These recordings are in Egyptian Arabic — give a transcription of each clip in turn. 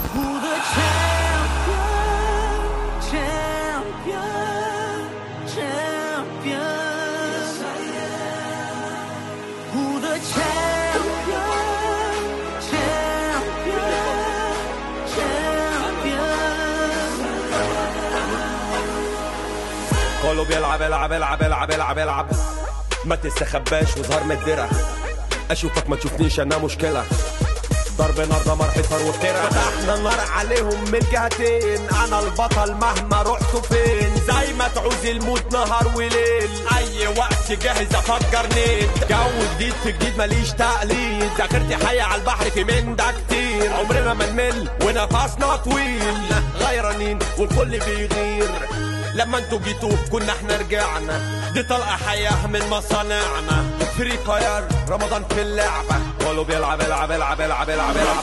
Who the champion, champion, champion. Who the champion, champion, champion. كله بيلعب يلعب يلعب يلعب يلعب يلعب ما تستخباش وظهر من الدرع اشوفك ما تشوفنيش انا مشكله ضرب نار دمر حصار وافتراء فتحنا النار عليهم من جهتين انا البطل مهما رحتوا فين زي ما تعوز الموت نهار وليل اي وقت جاهز افجر نيت جو جديد في جديد ماليش تقليد ذاكرتي حية على البحر في من ده كتير عمرنا ما نمل ونفسنا طويل غيرانين والكل بيغير لما انتوا جيتوا كنا احنا رجعنا دي طلقة حياة من مصانعنا فري فاير رمضان في اللعبة كله بيلعب يلعب يلعب يلعب يلعب يلعب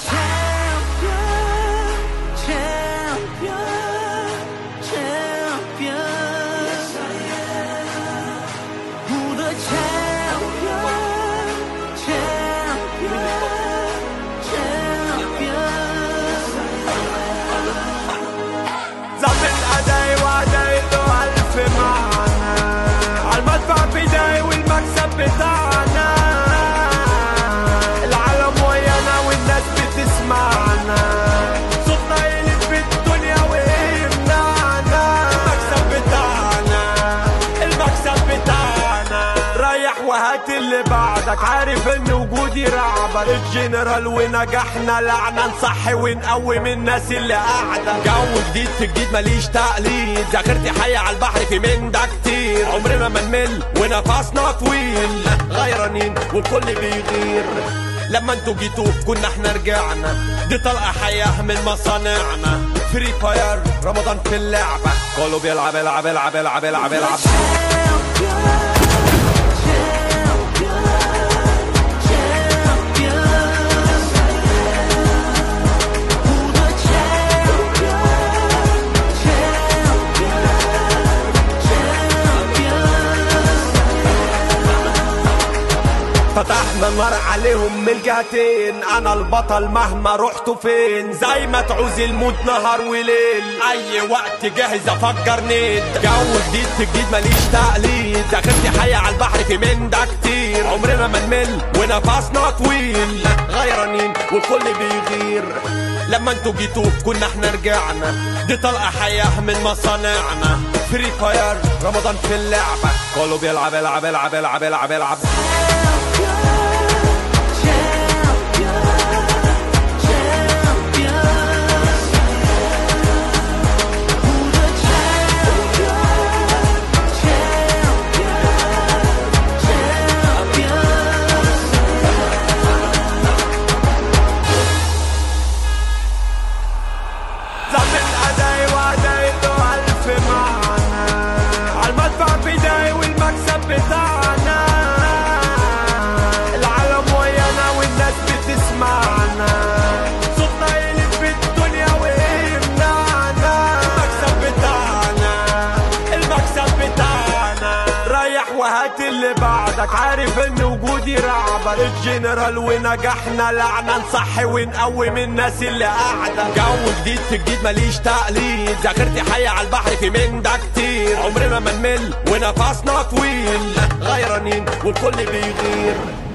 Champion, champion, champion. Who the champion, champion, champion. زعبت اداي واداي له الف معنى عالمدفع بداي والمكسب بتاعنا العالم ويانا والناس بتسمعنا صوتنا يلف في الدنيا ويمنعنا المكسب بتاعنا المكسب بتاعنا رايح وهات اللي بعدك عارف ان وجودي رعبك الجنرال ونجحنا لعنة نصحي ونقوم الناس اللي قاعدة جو جديد في جديد ماليش تقليد ذاكرتي حية على البحر في من ده كتير عمرنا ما نمل ونفسنا طويل غيرانين والكل بيغير لما انتوا جيتوا كنا احنا رجعنا دي طلقة حياة من مصانعنا فري فاير رمضان في اللعبة كله بيلعب يلعب يلعب يلعب يلعب يلعب فتحنا النار عليهم من الجهتين انا البطل مهما رحتوا فين زي ما تعوز الموت نهار وليل اي وقت جاهز افجر نيت جو جديد في جديد ماليش تقليد ذاكرتي حية على البحر في من ده كتير عمرنا ما نمل ونفسنا طويل غيرانين والكل بيغير لما انتوا جيتوا كنا احنا رجعنا دي طلقة حياة من مصانعنا فري فاير رمضان في اللعبة كله بيلعب يلعب يلعب يلعب يلعب يلعب زعبت اداي واداي له الف معنى عالمدفع بداي والمكسب بتاعنا العالم ويانا والناس بتسمعنا صوتنا يلف في الدنيا ويمنعنا المكسب بتاعنا المكسب بتاعنا رايح وهات اللي بعدك عارف ان وجودي رعبك الجنرال ونجحنا لعنة نصحي ونقوم الناس اللي قاعدة جو جديد في جديد ماليش تقليد ذاكرتي حية على البحر في من ده كتير عمرنا ما نمل ونفسنا طويل غيرانين والكل بيغير